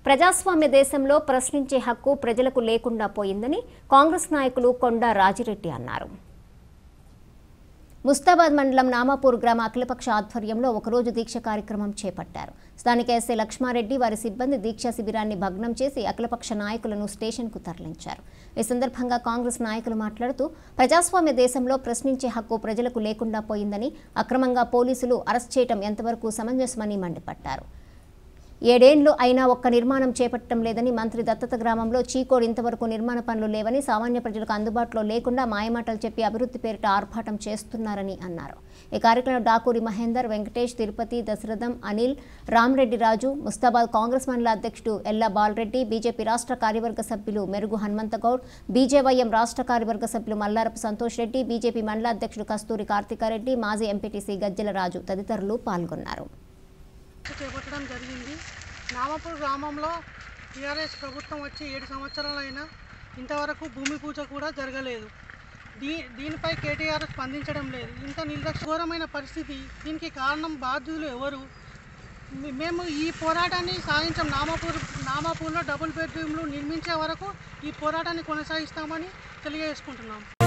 ప్రజాస్వామ్య దేశంలో ప్రశ్నించే హక్కు ప్రజలకు లేకుండా పోయిందని కాంగ్రెస్ నాయకులు కొండా రాజిరెడ్డి అన్నారు ముస్తాబాద్ మండలం నామాపూర్ గ్రామ అఖిలపక్ష ఆధ్వర్యంలో ఒకరోజు దీక్ష కార్యక్రమం చేపట్టారు స్థానిక ఎస్ఐ లక్ష్మారెడ్డి వారి సిబ్బంది దీక్షా శిబిరాన్ని భగ్నం చేసి అఖిలపక్ష నాయకులను స్టేషన్కు తరలించారు ఈ సందర్భంగా కాంగ్రెస్ నాయకులు మాట్లాడుతూ ప్రజాస్వామ్య దేశంలో ప్రశ్నించే హక్కు ప్రజలకు లేకుండా పోయిందని అక్రమంగా పోలీసులు అరెస్ట్ చేయడం ఎంతవరకు సమంజసమని మండిపడ్డారు ఏడేండ్లు అయినా ఒక్క నిర్మాణం చేపట్టడం లేదని మంత్రి దత్తత గ్రామంలో చీకోడ్ ఇంతవరకు నిర్మాణ పనులు లేవని సామాన్య ప్రజలకు అందుబాటులో లేకుండా మాయమాటలు చెప్పి అభివృద్ధి పేరిట ఆర్భాటం చేస్తున్నారని అన్నారు ఈ కార్యక్రమంలో డాకూరి మహేందర్ వెంకటేష్ తిరుపతి దశరథం అనిల్ రామరెడ్డి రాజు ముస్తాబాద్ కాంగ్రెస్ మండల అధ్యక్షుడు ఎల్లా బాలరెడ్డి బీజేపీ రాష్ట్ర కార్యవర్గ సభ్యులు మెరుగు హనుమంతగౌడ్ బీజేవైఎం రాష్ట్ర కార్యవర్గ సభ్యులు మల్లారపు సంతోష్ రెడ్డి బీజేపీ మండల అధ్యక్షుడు కస్తూరి కార్తికారెడ్డి మాజీ ఎంపీటీసీ గజ్జల రాజు తదితరులు పాల్గొన్నారు చేపట్టడం జరిగింది నామపూర్ గ్రామంలో టీఆర్ఎస్ ప్రభుత్వం వచ్చి ఏడు సంవత్సరాలైనా ఇంతవరకు భూమి పూజ కూడా జరగలేదు దీ దీనిపై కేటీఆర్ స్పందించడం లేదు ఇంత నిర్లక్ష్య ఘోరమైన పరిస్థితి దీనికి కారణం బాధ్యులు ఎవరు మే- మేము ఈ పోరాటాన్ని సాధించాం నామాపూర్ నామాపూర్లో డబుల్ బెడ్రూమ్లు నిర్మించే వరకు ఈ పోరాటాన్ని కొనసాగిస్తామని తెలియజేసుకుంటున్నాం